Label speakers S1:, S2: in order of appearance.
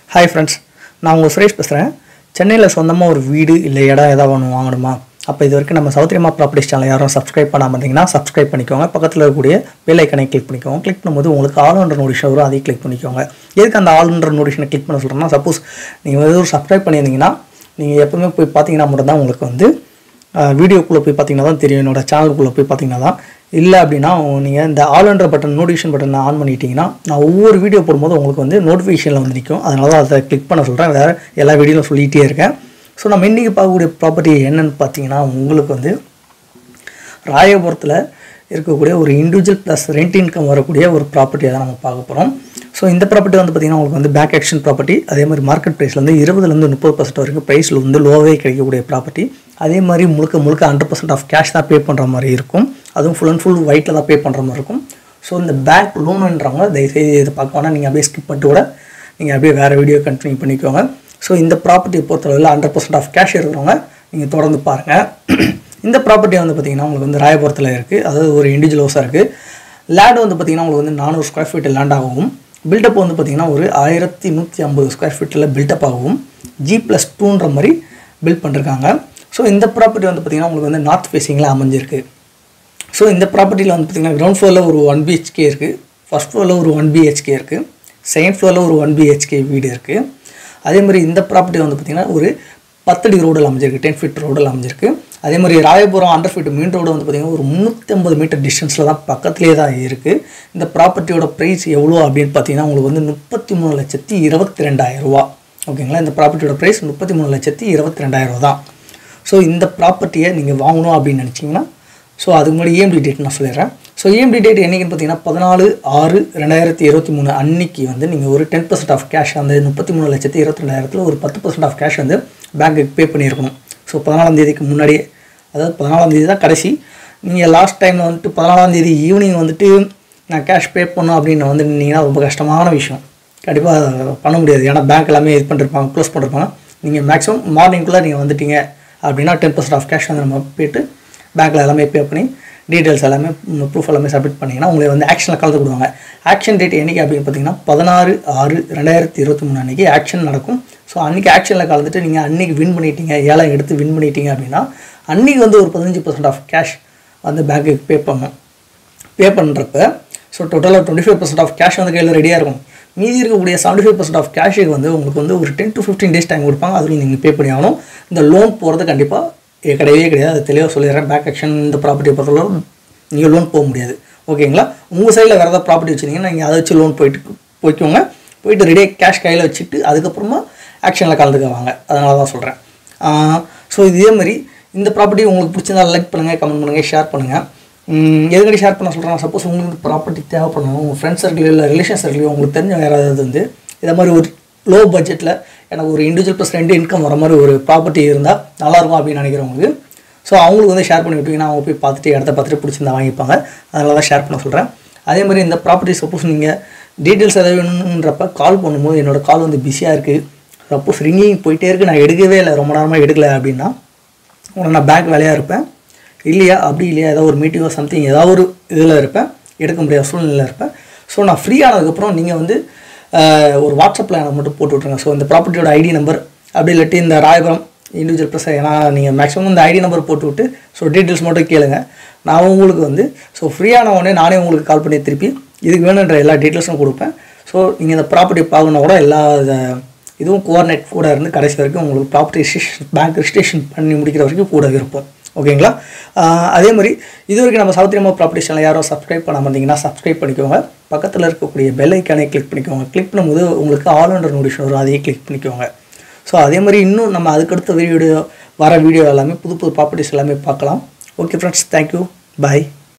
S1: hi friends நான் உங்கள் சுரேஷ் பேசுகிறேன் சென்னையில் சொந்தமாக ஒரு வீடு இல்லை இடம் ஏதாவது ஒன்று வாங்கணுமா அப்போ இது வரைக்கும் நம்ம சௌத்ரியமா ப்ராப்பர்ட்டிஸ் சேனல் யாரும் சப்ஸ்கிரைப் பண்ணாமல் இருந்தீங்கன்னா சப்ஸ்கிரைப் பண்ணிக்கோங்க பக்கத்தில் இருக்கக்கூடிய பெல் ஐக்கனை கிளிக் பண்ணிக்கோங்க கிளிக் பண்ணும்போது உங்களுக்கு ஆல் ஒன்ற நோட்டிஷன் வரும் அதையும் கிளிக் பண்ணிக்கோங்க எதுக்கு அந்த ஆல் ஒன்ற நோட்டிஷனை கிளிக் பண்ண சொல்கிறேன்னா சப்போஸ் நீங்கள் வந்து ஒரு சப்ஸ்கிரைப் பண்ணியிருந்தீங்கன்னா நீங்கள் எப்பவுமே போய் பார்த்தீங்கன்னா மட்டும்தான் உங்களுக்கு வந்து வீடியோக்குள்ளே போய் பார்த்தீங்கன்னா தான் தெரியும் என்னோட சேனலுக்குள்ளே போய் பார்த்தீங்கன்னா தான் இல்லை அப்படின்னா நீங்கள் இந்த ஆல்ன்ற பட்டன் நோட்டிஃபிகேஷன் பட்டன் ஆன் பண்ணிட்டீங்கன்னா நான் ஒவ்வொரு வீடியோ போடும்போது உங்களுக்கு வந்து நோட்டிஃபிகேஷனில் வந்து நிற்கும் அதனால தான் அதை கிளிக் பண்ண சொல்கிறேன் வேறு எல்லா வீடியோவும் சொல்லிகிட்டே இருக்கேன் ஸோ நம்ம இன்றைக்கி பார்க்கக்கூடிய ப்ராப்பர்ட்டி என்னன்னு பார்த்தீங்கன்னா உங்களுக்கு வந்து ராயபுரத்தில் இருக்கக்கூடிய ஒரு இண்டிவிஜுவல் ப்ளஸ் ரெண்ட் இன்கம் வரக்கூடிய ஒரு ப்ராப்பர்ட்டியை தான் நம்ம பார்க்க போகிறோம் ஸோ இந்த ப்ராப்பர்ட்டி வந்து பார்த்திங்கன்னா உங்களுக்கு வந்து பேக் ஆக்ஷன் ப்ராப்பர்ட்டி அதே மாதிரி மார்க்கெட் ப்ரைஸ்லேருந்து இருபதுலேருந்து முப்பது பர்சன்ட் வரைக்கும் ப்ரைஸில் வந்து லோவே கிடைக்கக்கூடிய ப்ராப்பர்ட்டி அதே மாதிரி முழுக்க முழுக்க ஹண்ட்ரட் பர்சன்ட் ஆஃப் கேஷ் தான் பே பண்ணுற மாதிரி இருக்கும் அதுவும் ஃபுல் அண்ட் ஃபுல் ஒயிட்டில் தான் பே பண்ணுற மாதிரி இருக்கும் ஸோ இந்த பேங்க் லோனுன்றவங்க தயவுசெய்து இதை பார்க்க வேணால் நீங்கள் அப்படியே ஸ்கிப் பண்ணிட்டு கூட நீங்கள் அப்படியே வேறு வீடியோ கண்டினியூ பண்ணிக்கோங்க ஸோ இந்த ப்ராப்பர்ட்டியை பொறுத்தளவில் ஹண்ட்ரட் பர்சன்ட் ஆஃப் கேஷ் இருக்கிறவங்க நீங்கள் தொடர்ந்து பாருங்கள் இந்த ப்ராப்பர்ட்டி வந்து பார்த்திங்கன்னா உங்களுக்கு வந்து ராயபுரத்தில் இருக்குது அதாவது ஒரு இண்டிவிஜுவல் ஹவுஸாக இருக்குது லேண்ட் வந்து பார்த்திங்கன்னா உங்களுக்கு வந்து நானூறு ஸ்கொயர் ஃபீட் லேண்ட் ஆகும் பில்டப் வந்து பார்த்திங்கன்னா ஒரு ஆயிரத்தி நூற்றி ஐம்பது ஸ்கொயர் ஃபீட்டில் பில்டப் ஆகும் ஜி ப்ளஸ் டூன்ற மாதிரி பில்ட் பண்ணிருக்காங்க ஸோ இந்த ப்ராப்பர்ட்டி வந்து பார்த்திங்கன்னா உங்களுக்கு வந்து நார்த் ஃபேஸிங்கில் அமைஞ்சிருக்கு ஸோ இந்த ப்ராப்பர்ட்டியில் வந்து பார்த்திங்கன்னா கிரவுண்ட் ஃப்ளோரில் ஒரு ஒன் பிஹெச்கே இருக்குது ஃபஸ்ட் ஃப்ளோரில் ஒரு ஒன் பிஹெச்கே இருக்குது செகண்ட் ஃப்ளோரில் ஒரு ஒன் பிஹெச்கே வீடு இருக்குது அதே மாதிரி இந்த ப்ராப்பர்ட்டி வந்து பார்த்திங்கன்னா ஒரு பத்தடி ரோடில் அமைஞ்சிருக்கு டென் ஃபீட் ரோடில் அமைஞ்சிருக்கு அதே மாதிரி Rayapuram hundred feet main road வந்து பார்த்திங்கன்னா ஒரு முந்நூற்றி ஐம்பது மீட்டர் டிஸ்டன்ஸில் தான் பக்கத்துலேயே தான் இருக்குது இந்த ப்ராப்பர்ட்டியோட ப்ரைஸ் எவ்வளோ அப்படின்னு பார்த்தீங்கன்னா உங்களுக்கு வந்து முப்பத்தி மூணு லட்சத்தி இருபத்தி ரெண்டாயிரம் ரூபா ஓகேங்களா இந்த ப்ராப்பர்ட்டியோட ப்ரைஸ் முப்பத்தி மூணு லட்சத்தி இருபத்தி ரெண்டாயிரம் ரூபா தான் ஸோ இந்த ப்ராப்பர்ட்டியை நீங்கள் வாங்கணும் அப்படின்னு நினச்சிங்கன்னா ஸோ அதுக்கு முன்னாடி இஎம்டி டேட் நான் சொல்லிடுறேன் ஸோ இஎம்டி டேட் என்றைக்குன்னு பார்த்தீங்கன்னா பதினாலு ஆறு ரெண்டாயிரத்தி இருபத்தி மூணு அன்னைக்கு வந்து நீங்கள் ஒரு டென் பர்சன்ட் ஆஃப் கேஷ் அந்த முப்பத்தி மூணு லட்சத்தி இருபத்தி ரெண்டாயிரத்தில் ஒரு பத்து பர்சன்ட் ஆஃப் கேஷ் வந்து பேங்க்குக்கு பே பண்ணியிருக்கணும் ஸோ பதினாலாம் தேதிக்கு முன்னாடியே அதாவது பதினாலாம் தேதி தான் கடைசி நீங்கள் லாஸ்ட் டைமில் வந்துட்டு பதினாலாம் தேதி ஈவினிங் வந்துட்டு நான் கேஷ் பே பண்ணணும் அப்படின்னு வந்து நின்னீங்கன்னா ரொம்ப கஷ்டமான விஷயம் கண்டிப்பாக பண்ண முடியாது ஏன்னா பேங்க் எல்லாமே இது பண்ணிருப்பாங்க க்ளோஸ் பண்ணிருப்பாங்க நீங்கள் மேக்ஸிமம் மார்னிங்குள்ளே நீங்கள் வந்துட்டீங்க அப்படின்னா டென் பர்சன்ட் ஆஃப் கேஷ் வந்து நம்ம போயிட்டு பேங்க்கில் எல்லாமே பே பண்ணி டீட்டெயில்ஸ் எல்லாமே ப்ரூஃப் எல்லாமே சப்மிட் பண்ணிங்கன்னா உங்களை வந்து ஆக்ஷனில் கலந்து கொடுவாங்க ஆக்ஷன் டேட் என்றைக்கு அப்படின்னு பார்த்தீங்கன்னா பதினாறு ஆறு ரெண்டாயிரத்தி இருபத்தி மூணு அன்றைக்கி ஆக்ஷன் நடக்கும் ஸோ அன்றைக்கி ஆக்ஷனில் கலந்துட்டு நீங்கள் அன்றைக்கி வின் பண்ணிட்டீங்க ஏழை எடுத்து வின் பண்ணிட்டீங்க அப்படின்னா அன்றைக்கி வந்து ஒரு பதினஞ்சு பர்சன்ட் ஆஃப் கேஷ் வந்து பேங்க்குக்கு பே பண்ணணும் பே பண்ணுறப்ப ஸோ டோட்டலாக twenty five percent of cash வந்து கையில் ரெடியாக இருக்கும் மீதி இருக்கக்கூடிய செவன்ட்டி ஃபைவ் பர்சன்ட் ஆஃப் கேஷுக்கு வந்து உங்களுக்கு வந்து ஒரு ten to fifteen days time கொடுப்பாங்க அதில் நீங்கள் பே பண்ணி ஆகணும் இந்த லோன் போகிறது கண்டிப்பாக கிடையவே கிடையாது அது தெளிவாக சொல்லிடுறேன் பேக் ஆக்ஷன் இந்த ப்ராப்பர்ட்டியை பொறுத்தளவு நீங்கள் லோன் போக முடியாது ஓகேங்களா உங்கள் சைடில் வேறு ஏதாவது ப்ராப்பர்ட்டி வச்சுருந்தீங்கன்னா நீங்கள் அதை வச்சு லோன் போயிட்டு போய்க்கோங்க போயிட்டு ரெடியாக கேஷ் கையில் வச்சுட்டு அதுக்கப்புறமா ஆக்ஷனில் கலந்துக்குவாங்க அதனால தான் சொல்கிறேன் ஸோ இதே மாதிரி இந்த ப்ராப்பர்ட்டி உங்களுக்கு பிடிச்சிருந்தா லைக் பண்ணுங்கள் கமெண்ட் பண்ணுங்கள் ஷேர் பண்ணுங்கள் எதுக்கடி ஷேர் பண்ண சொல்கிறேன் சப்போஸ் உங்களுக்கு ப்ராப்பர்ட்டி தேவைப்படணும் உங்கள் ஃப்ரெண்ட்ஸ் சர்க்கிள் இல்லை ரிலேஷன் சர்க்கிள் உங்களுக்கு தெரிஞ்ச வேறு ஏதாவது வந்து இதை மாதிரி ஒரு லோ பட்ஜெட்டில் எனக்கு ஒரு இண்டிவிஜுவல் ப்ளஸ் ரெண்டு இன்கம் வர மாதிரி ஒரு ப்ராப்பர்ட்டி இருந்தால் நல்லாயிருக்கும் அப்படின்னு நினைக்கிறவங்களுக்கு ஸோ அவங்களுக்கு வந்து ஷேர் பண்ணி விட்டிங்கன்னா அவங்க போய் பார்த்துட்டு இடத்த பார்த்துட்டு பிடிச்சிருந்தா வாங்கிப்பாங்க அதனால தான் ஷேர் பண்ண சொல்கிறேன் அதே மாதிரி இந்த ப்ராப்பர்ட்டி சப்போஸ் நீங்கள் டீட்டெயில்ஸ் எதாவது வேணுன்றப்ப கால் பண்ணும்போது என்னோடய கால் வந்து பிஸியாக இருக்குது சப்போஸ் ரிங்கிங் போயிட்டே இருக்குது நான் எடுக்கவே இல்லை ரொம்ப நேரமாக எடுக்கலை அப்படின்னா உங்களை நான் பேங்க் வேலையாக இருப்பேன் இல்லையா அப்படி இல்லையா ஏதாவது ஒரு மீட்டிங்கோ சம்திங் ஏதாவது ஒரு இதில் இருப்பேன் எடுக்க முடியாத சூழ்நிலையில் இருப்பேன் ஸோ நான் ஃப்ரீ ஆனதுக்கப்புறம் நீங்கள் வந்து ஒரு வாட்ஸ்அப்பில் எனக்கு மட்டும் போட்டு விட்ருங்க ஸோ இந்த ப்ராப்பர்ட்டியோட ஐடி நம்பர் அப்படி இல்லாட்டி இந்த ராயபுரம் இண்டிவிஜுவல் ப்ளஸ் ஏன்னா நீங்கள் மேக்ஸிமம் இந்த ஐடி நம்பர் போட்டு விட்டு ஸோ டீட்டெயில்ஸ் மட்டும் கேளுங்க நான் உங்களுக்கு வந்து ஸோ ஃப்ரீயான உடனே நானே உங்களுக்கு கால் பண்ணி திருப்பி இதுக்கு வேணுன்ற எல்லா டீட்டெயில்ஸும் கொடுப்பேன் ஸோ நீங்கள் இந்த ப்ராப்பர்ட்டி பார்க்கணும் கூட எல்லா இதுவும் கோஆர்டினேட் கூட இருந்து கடைசி வரைக்கும் உங்களுக்கு ப்ராப்பர்ட்டி ரிஜிஸ்ட்ரேஷன் பேங்க் ரிஜிஸ்ட்ரேஷன் பண்ணி முடிக்கிற வரைக்கும் கூட இருப்போம் ஓகேங்களா அதே மாதிரி இது வரைக்கும் நம்ம சௌத்ரியமா ப்ராப்பர்ட்டி சேனல் யாரும் சப்ஸ்கிரைப் பண்ண மாட்டீங்கன்னா சப்ஸ்கிரைப் பண்ணிக்கோங்க பக்கத்தில் இருக்கக்கூடிய பெல் ஐக்கானே கிளிக் பண்ணிக்கோங்க கிளிக் பண்ணும்போது உங்களுக்கு ஆல் அண்டர் நோட்டிஃபிகேஷன் வரும் அதையே கிளிக் பண்ணிக்கோங்க ஸோ அதே மாதிரி இன்னும் நம்ம அதுக்கடுத்த வீடியோ வர வீடியோ எல்லாமே புது புது ப்ராப்பர்ட்டிஸ் எல்லாமே பார்க்கலாம் ஓகே ஃப்ரெண்ட்ஸ் தேங்க்யூ பாய்